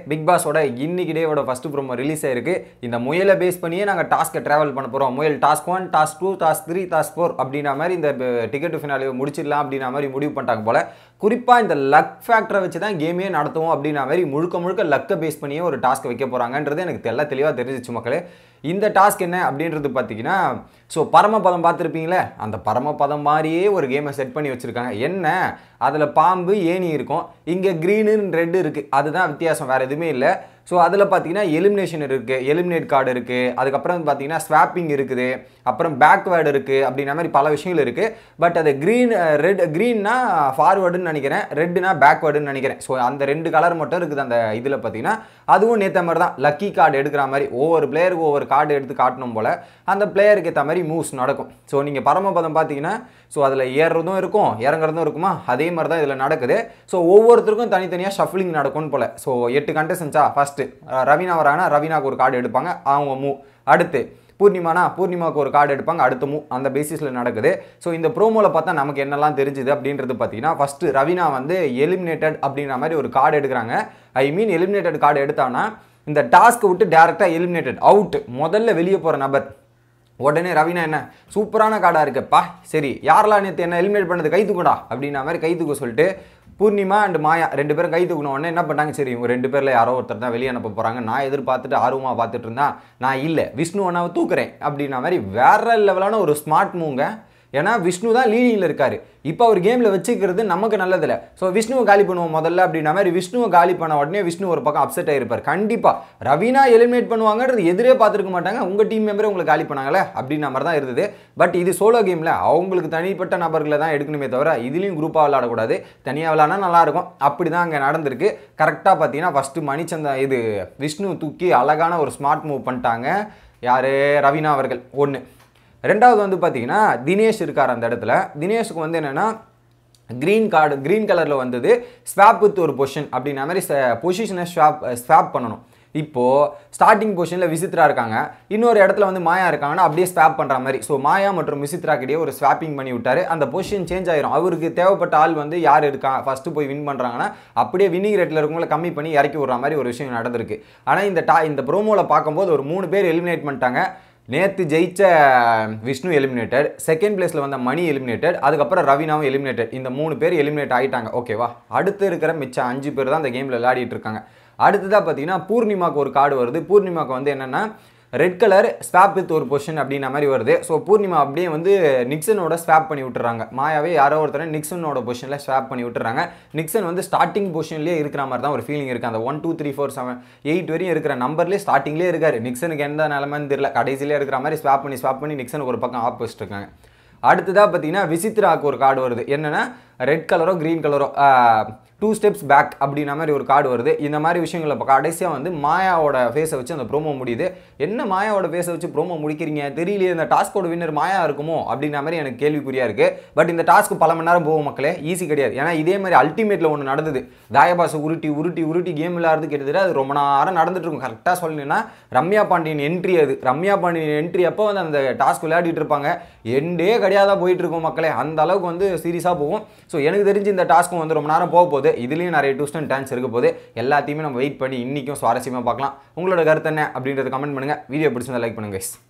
big பாஸோட இன்னைக்கு டேவோட first promo release ஆயிருக்கு இந்த முயலை பேஸ் பண்ணியே நாங்கள் டாஸ்க்கை ட்ராவல் பண்ண போகிறோம் முயல் task one task two task three task four அப்படின்ற மாதிரி இந்த டிக்கெட் ஃபினாலே முடிச்சிடலாம் அப்படின்ற மாதிரி முடிவு பண்ணிட்டாங்க போல குறிப்பாக இந்த லக் ஃபேக்டரை வச்சு தான் கேமே நடத்துவோம் அப்படின்ற மாதிரி முழுக்க முழுக்க லக்கை பேஸ் பண்ணியே ஒரு டாஸ்க் வைக்க போகிறாங்கன்றது எனக்கு தெல்ல தெளிவாக தெரிஞ்சிச்சு மக்களே இந்த டாஸ்க் என்ன அப்படின்றது பார்த்தீங்கன்னா ஸோ பரமபதம் பார்த்துருப்பீங்களே அந்த பரமபதம் மாதிரியே ஒரு கேமை செட் பண்ணி வச்சுருக்காங்க என்ன அதில் பாம்பு ஏணி இருக்கும் இங்கே க்ரீனு ரெட் இருக்குது அதுதான் வித்தியாசம் வேறு எதுவுமே இல்லை ஸோ அதில் பார்த்தீங்கன்னா எலிமினேஷன் இருக்குது எலிமினேட் கார்டு இருக்குது அதுக்கப்புறம் வந்து பார்த்தீங்கன்னா ஸ்வாப்பிங் இருக்குது அப்புறம் பேக்வேர்டு இருக்குது அப்படின்ற மாதிரி பல விஷயங்கள் இருக்குது பட் அது க்ரீன் ரெட் க்ரீன்னா ஃபார்வேர்டுன்னு நினைக்கிறேன் ரெட்டுனா பேக்வேர்டுன்னு நினைக்கிறேன் ஸோ அந்த ரெண்டு கலர் மட்டும் இருக்குது அந்த இதில் பார்த்தீங்கன்னா அதுவும் நேற்ற மாதிரி தான் லக்கி கார்டு எடுக்கிற மாதிரி ஒவ்வொரு பிளேயருக்கு ஒவ்வொரு கார்டு எடுத்து காட்டணும் போல் அந்த பிளேயருக்கு ஏற்ற மாதிரி மூவ்ஸ் நடக்கும் ஸோ நீங்கள் பரமபதம் பார்த்தீங்கன்னா ஸோ அதில் ஏறுறதும் இருக்கும் இறங்குறதும் இருக்குமா அதே மாதிரி தான் இதில் நடக்குது ஸோ ஒவ்வொருத்தருக்கும் தனித்தனியாக ஷஃப்லிங் நடக்கும்னு போல் ஸோ எட்டு கண்டஸ்டன்ஸா ஃபஸ்ட்டு ரவீனா வராங்கன்னா ரவீனாக்கு ஒரு கார்டு எடுப்பாங்க அவங்க மூவ் அடுத்து பூர்ணிமானா பூர்ணிமாவுக்கு ஒரு கார்டு எடுப்பாங்க அடுத்த மூவ் அந்த பேசிஸில் நடக்குது ஸோ இந்த ப்ரோமோவில் பார்த்தா நமக்கு என்னெல்லாம் தெரிஞ்சுது அப்படின்றது பார்த்தீங்கன்னா ஃபஸ்ட்டு ரவீனா வந்து எலிமினேட்டட் அப்படின்ற மாதிரி ஒரு கார்டு எடுக்கிறாங்க ஐ மீன் எலிமினேட்டட் கார்டு எடுத்தாங்கன்னா இந்த டாஸ்க்கை விட்டு டேரெக்டாக எலிமினேட்டட் அவுட் முதல்ல வெளியே போகிற நபர் உடனே ரவீனா என்ன சூப்பரான கார்டாக இருக்குப்பா சரி யாரெல்லாம் நேற்று என்ன எலிமினேட் பண்ணது கை தூக்குடா அப்படின்ற மாதிரி கை தூக்க சொல்லிட்டு பூர்ணிமா அண்ட் மாயா ரெண்டு பேரும் கை தூக்கணும் உடனே என்ன பண்ணாங்க சரி இவங்க ரெண்டு பேரில் யாரோ ஒருத்தர் தான் வெளியே அனுப்ப போகிறாங்க நான் எதிர்பார்த்துட்டு ஆர்வமாக பார்த்துட்டு இருந்தேன் நான் இல்லை விஷ்ணு அண்ணாவை தூக்குறேன் அப்படின்ற மாதிரி வேற லெவலான ஒரு ஸ்மார்ட் மூங்க ஏன்னா விஷ்ணு தான் லீடிங்கில் இருக்காரு இப்போ அவர் கேமில் வச்சுக்கிறது நமக்கு நல்லதில்ல ஸோ விஷ்ணுவை காலி பண்ணுவோம் முதல்ல அப்படின்ற மாதிரி விஷ்ணுவை காலி பண்ண உடனே விஷ்ணு ஒரு பக்கம் அப்செட் ஆகிருப்பார் கண்டிப்பாக ரவீனா எலிமினேட் பண்ணுவாங்கன்றது எதிரே பார்த்துருக்க மாட்டாங்க உங்கள் டீம் மெம்பரே உங்களுக்கு காலி பண்ணாங்களே அப்படின்ற மாதிரி தான் இருந்தது பட் இது சோலோ கேமில் அவங்களுக்கு தனிப்பட்ட நபர்களை தான் எடுக்கணுமே தவிர இதுலேயும் குரூப்பாக விளாடக்கூடாது தனியாக விளாட்னா நல்லாயிருக்கும் அப்படி தான் அங்கே நடந்திருக்கு கரெக்டாக பார்த்தீங்கன்னா ஃபஸ்ட்டு மணிச்சந்தா இது விஷ்ணு தூக்கி அழகான ஒரு ஸ்மார்ட் மூவ் பண்ணிட்டாங்க யார் ரவீனா அவர்கள் ஒன்று ரெண்டாவது வந்து பார்த்தீங்கன்னா தினேஷ் இருக்கார் அந்த இடத்துல தினேஷுக்கு வந்து என்னென்னா க்ரீன் கார்டு க்ரீன் கலரில் வந்தது ஸ்வாப் வித் ஒரு பொசிஷன் அப்படின்ற மாதிரி பொசிஷனை ஸ்வாப் ஸ்வாப் பண்ணணும் இப்போது ஸ்டார்டிங் பொசிஷனில் விசித்ரா இருக்காங்க இன்னொரு இடத்துல வந்து மாயா இருக்காங்கன்னா அப்படியே ஸ்வாப் பண்ணுற மாதிரி ஸோ மாயா மற்றும் விசித்ரா கிட்டே ஒரு ஸ்வாப்பிங் பண்ணி விட்டாரு அந்த பொசிஷன் சேஞ்ச் ஆயிரும் அவருக்கு தேவைப்பட்ட ஆள் வந்து யார் இருக்கா ஃபஸ்ட்டு போய் வின் பண்ணுறாங்கன்னா அப்படியே வின்னிங் ரேட்டில் இருக்கவங்கள கம்மி பண்ணி இறக்கி விடுற மாதிரி ஒரு விஷயம் நடந்திருக்கு ஆனால் இந்த டா இந்த ப்ரோமோவில் பார்க்கும்போது ஒரு மூணு பேர் எலிமினேட் பண்ணிட்டாங்க நேற்று ஜெயிச்ச விஷ்ணு எலிமினேட்டட் செகண்ட் பிளேஸில் வந்த மணி எலிமினேட்டட் அதுக்கப்புறம் ரவீனாவும் எலிமினேட்டட் இந்த மூணு பேர் எலிமினேட் ஆகிட்டாங்க ஓகேவா அடுத்து இருக்கிற மிச்சம் அஞ்சு பேர் தான் இந்த கேமில் விளையாடிட்டு இருக்காங்க அடுத்ததாக பார்த்தீங்கன்னா பூர்ணிமாக்கு ஒரு கார்டு வருது பூர்ணிமாக்கு வந்து என்னென்னா ரெட் கலர் ஸ்வாப் வித் ஒரு பொசிஷன் அப்படின்ற மாதிரி வருது ஸோ பூர்ணிமா அப்படியே வந்து நிக்சனோட ஸ்வாப் பண்ணி விட்டுறாங்க மாயாவே யாரோ ஒருத்தர் நிக்சனோட பொசிஷனில் ஸ்வாப் பண்ணி விட்டுறாங்க நிக்சன் வந்து ஸ்டார்டிங் பொசிஷன்லேயே இருக்கிற மாதிரி தான் ஒரு ஃபீலிங் இருக்குது அந்த one two three four seven eight வரையும் இருக்கிற நம்பர்லேயே ஸ்டார்டிங்லேயே இருக்காரு நிக்சனுக்கு எந்த நிலமைன்னு தெரியல கடைசியிலே இருக்கிற மாதிரி ஸ்வாப் பண்ணி ஸ்வாப் பண்ணி நிக்சனுக்கு ஒரு பக்கம் ஆப்போசிட் இருக்காங்க அடுத்ததாக பார்த்தீங்கன்னா விசித்ராவுக்கு ஒரு கார்டு வருது என்னென்னா ரெட் கலரோ க்ரீன் கலரோ டூ ஸ்டெப்ஸ் பேக் அப்படின்ற மாதிரி ஒரு கார்டு வருது இந்த மாதிரி விஷயங்கள் இப்போ கடைசியாக வந்து மாயாவோட ஃபேஸை வச்சு அந்த ப்ரோமோ முடியுது என்ன மாயாவோட ஃபேஸை வச்சு ப்ரோமோ முடிக்கிறீங்க தெரியலையே இந்த டாஸ்கோட வின்னர் மாயா இருக்குமோ அப்படின்ற மாதிரி எனக்கு கேள்விக்குறியாக இருக்குது பட் இந்த டாஸ்க்கு பல மணி நேரம் போகும் மக்களே ஈஸி கிடையாது ஏன்னா இதே மாதிரி அல்டிமேட்டில் ஒன்று நடந்தது தாயபாசை உருட்டி உருட்டி உருட்டி கேம் விளையாடுறது கிட்டத்தட்ட அது ரொம்ப நேரம் நடந்துட்டு இருக்கும் கரெக்டாக சொல்லணும்னா ரம்யா பாண்டியன் என்ட்ரி அது ரம்யா பாண்டியன் என்ட்ரி அப்போ வந்து அந்த டாஸ்க் விளையாடிட்டு இருப்பாங்க எண்டே கிடையாதா போயிட்டு இருக்கும் மக்களே அந்த அளவுக்கு வந்து சீரியஸாக போகும் ஸோ எனக்கு தெரிஞ்சு இந்த டாஸ்க்கும் வந்து ரொம்ப நேரம் போக போகுது இதுலேயும் நிறைய ட்விஸ்ட் அண்ட் டான்ஸ் இருக்க போது எல்லாத்தையுமே நம்ம வெயிட் பண்ணி இன்றைக்கும் சுவாரஸ்யமாக பார்க்கலாம் உங்களோட கருத்து என்ன அப்படின்றத கமெண்ட் பண்ணுங்கள் வீடியோ பிடிச்சிருந்தா லைக் பண்ணுங்க guys